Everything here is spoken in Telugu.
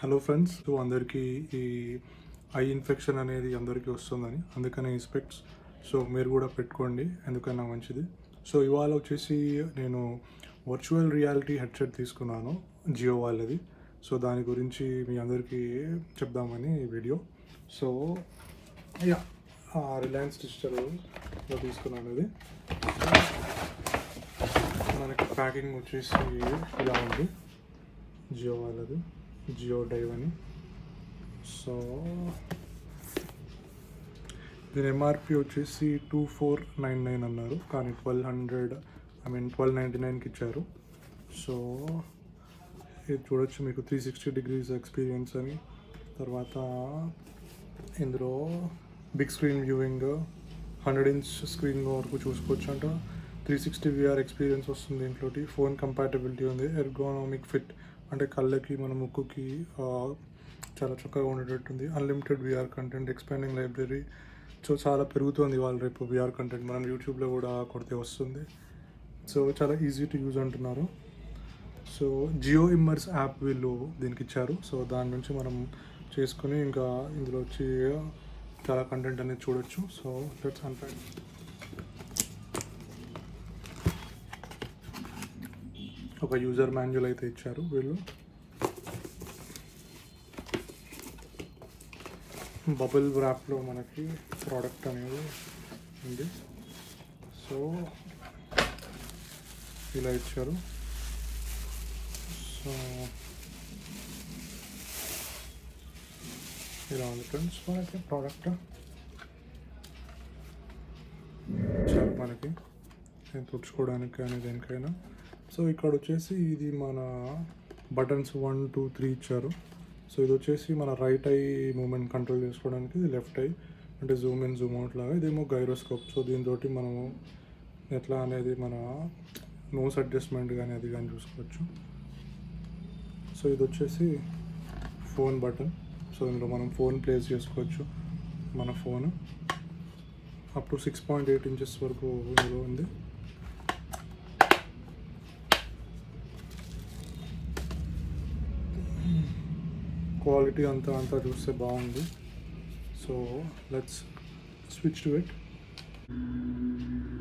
హలో ఫ్రెండ్స్ సో అందరికీ ఈ ఐ ఇన్ఫెక్షన్ అనేది అందరికీ వస్తుందని అందుకనే ఈ స్పెక్ట్స్ సో మీరు కూడా పెట్టుకోండి ఎందుకన్నా మంచిది సో ఇవాళ వచ్చేసి నేను వర్చువల్ రియాలిటీ హెడ్సెట్ తీసుకున్నాను జియో వాళ్ళది సో దాని గురించి మీ అందరికీ చెప్దామని ఈ వీడియో సో యా రిలయన్స్ డిజిటల్లో తీసుకున్నాను ఇది మనకి ప్యాకింగ్ వచ్చేసి ఇలా ఉంది జియో వాళ్ళది జియో డైవ్ అని సో దీని ఎంఆర్పి వచ్చేసి టూ ఫోర్ నైన్ నైన్ అన్నారు కానీ twelve hundred I mean twelve ninety నైన్కి ఇచ్చారు సో ఇది చూడొచ్చు మీకు త్రీ సిక్స్టీ డిగ్రీస్ ఎక్స్పీరియన్స్ అని తర్వాత ఇందులో big screen viewing hundred inch screen వరకు చూసుకోవచ్చు అంట త్రీ సిక్స్టీ విఆర్ ఎక్స్పీరియన్స్ వస్తుంది దీంట్లోటి ఫోన్ కంపాటబిలిటీ ఉంది ఎర్గోనామిక్ ఫిట్ అంటే కళ్ళకి మన ముక్కుకి ఆ, చాలా చక్కగా ఉండేటట్టుంది unlimited VR content expanding library so చాలా పెరుగుతుంది వాళ్ళ రేపు విఆర్ కంటెంట్ మనం యూట్యూబ్లో కూడా కొడితే వస్తుంది సో చాలా ఈజీ టు యూజ్ అంటున్నారు సో జియో ఇమ్మర్స్ యాప్ వీళ్ళు దీనికి ఇచ్చారు సో దాని నుంచి మనం చేసుకుని ఇంకా ఇందులో వచ్చి చాలా కంటెంట్ అనేది చూడొచ్చు సో లెట్స్ అన్పాక్ ఒక యూజర్ మాన్యువల్ అయితే ఇచ్చారు వీళ్ళు బబుల్ ర్యాప్లో మనకి ప్రోడక్ట్ అనేది ఉంది సో ఇలా ఇచ్చారు సో ఇలా ఉంది ఫ్రెండ్స్ మనకి ప్రోడక్ట్ ఇచ్చారు మనకి నేను తుడుచుకోవడానికి కానీ దేనికైనా సో ఇక్కడ వచ్చేసి ఇది మన బటన్స్ వన్ టూ త్రీ ఇచ్చారు సో ఇది వచ్చేసి మన రైట్ ఐ మూమెంట్ కంట్రోల్ చేసుకోవడానికి ఇది లెఫ్ట్ ఐ అంటే జూమ్ ఇన్ జూమ్ అవుట్ లాగా ఇదేమో గైరోస్కోప్ సో దీంతో మనము ఎట్లా అనేది మన నోస్ అడ్జస్ట్మెంట్ కానీ అది కానీ చూసుకోవచ్చు సో ఇది వచ్చేసి ఫోన్ బటన్ సో ఇందులో మనం ఫోన్ ప్లేస్ చేసుకోవచ్చు మన phone up to six point eight inches వరకు ఇందులో ఉంది క్వాలిటీ అంతా అంతా చూస్తే బాగుంది so let's switch to it